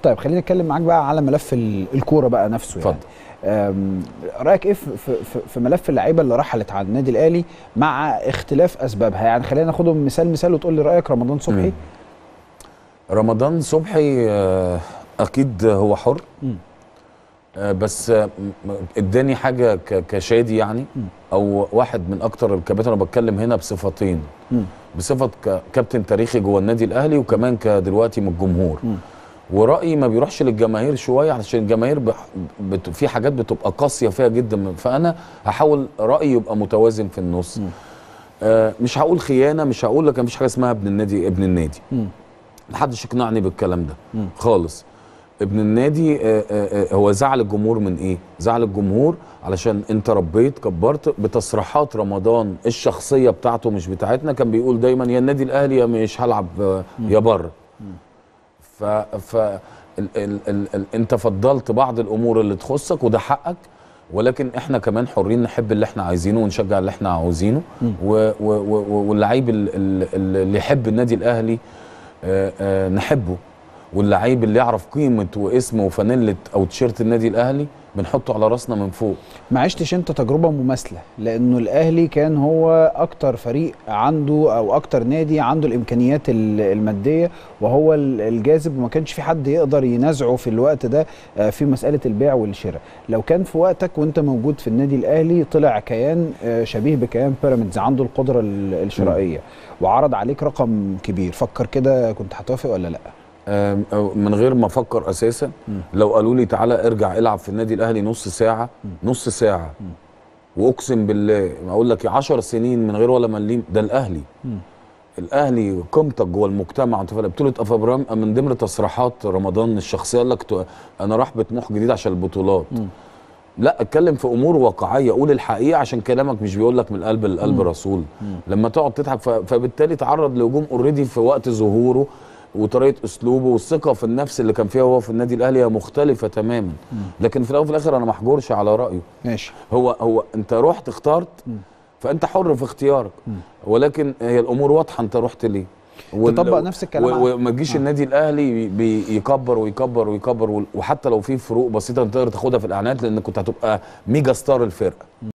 طيب خلينا نتكلم معاك بقى على ملف ال- الكوره بقى نفسه يعني اتفضل. أم، رايك ايه في, في, في- في ملف اللعيبه اللي رحلت عن النادي الاهلي مع اختلاف اسبابها يعني خلينا ناخدهم مثال مثال وتقول لي رايك رمضان صبحي مم. رمضان صبحي آه، اكيد هو حر مم. آه، بس آه، م- اداني حاجه ك- كشادي يعني مم. او واحد من اكتر الكباتن انا بتكلم هنا بصفتين مم. بصفه ك- كابتن تاريخي جوه النادي الاهلي وكمان كدلوقتي من الجمهور مم. ورايي ما بيروحش للجماهير شويه علشان الجماهير بح- بت في حاجات بتبقى قاسيه فيها جدا فانا هحاول رايي يبقى متوازن في النص مم. آه مش هقول خيانه مش هقول لك مفيش حاجه اسمها ابن النادي ابن النادي مم. محدش يقنعني بالكلام ده مم. خالص ابن النادي آه، آه، آه، هو زعل الجمهور من ايه زعل الجمهور علشان انت ربيت كبرت بتصريحات رمضان الشخصيه بتاعته مش بتاعتنا كان بيقول دايما يا النادي الاهلي يا مش هلعب آه، يا بره ف ف ال ال ال ال انت فضلت بعض الامور اللي تخصك وده حقك ولكن احنا كمان حرين نحب اللي احنا عايزينه ونشجع اللي احنا عاوزينه و- و- و- واللعيب ال- ال- اللي يحب النادي الاهلي آه، آه، نحبه واللعيب اللي يعرف قيمه واسم وفانيله او تيشيرت النادي الاهلي بنحطه على راسنا من فوق ما عشتش انت تجربه مماثله لانه الاهلي كان هو اكتر فريق عنده او اكتر نادي عنده الامكانيات ال- الماديه وهو ال- الجاذب وما كانش في حد يقدر ينازعه في الوقت ده آه، في مساله البيع والشراء لو كان في وقتك وانت موجود في النادي الاهلي طلع كيان آه، شبيه بكيان بيراميدز عنده القدره ال- الشرائيه وعرض عليك رقم كبير فكر كده كنت هتوافق ولا لا آم، أو من غير ما افكر اساسا مم. لو قالوا لي تعالى ارجع العب في النادي الاهلي نص ساعه نص ساعه واقسم بالله اقول لك 10 سنين من غير ولا مليم ده الاهلي مم. الاهلي قيمتك جوه المجتمع انت فاهم بطوله افرام من ضمن تصريحات رمضان الشخصيه قال لك تو- انا راح بطموح جديد عشان البطولات مم. لا اتكلم في امور واقعيه قول الحقيقه عشان كلامك مش بيقول لك من القلب للقلب رسول لما تقعد تضحك ف- فبالتالي تعرض لهجوم اوريدي في وقت ظهوره وطريقه اسلوبه والثقه في النفس اللي كان فيها هو في النادي الاهلي هي مختلفه تماما لكن في الاول وفي الاخر انا ما احجرش على رايه ماشي هو هو انت رحت اخترت فانت حر في اختيارك ولكن هي الامور واضحه انت رحت ليه وال- تطبق نفس الكلام و- على- وما تجيش النادي الاهلي بي- يكبر ويكبر ويكبر وال- وحتى لو في فروق بسيطه انت تقدر تاخدها في الاعلانات لان كنت هتبقى ميجا ستار الفرقه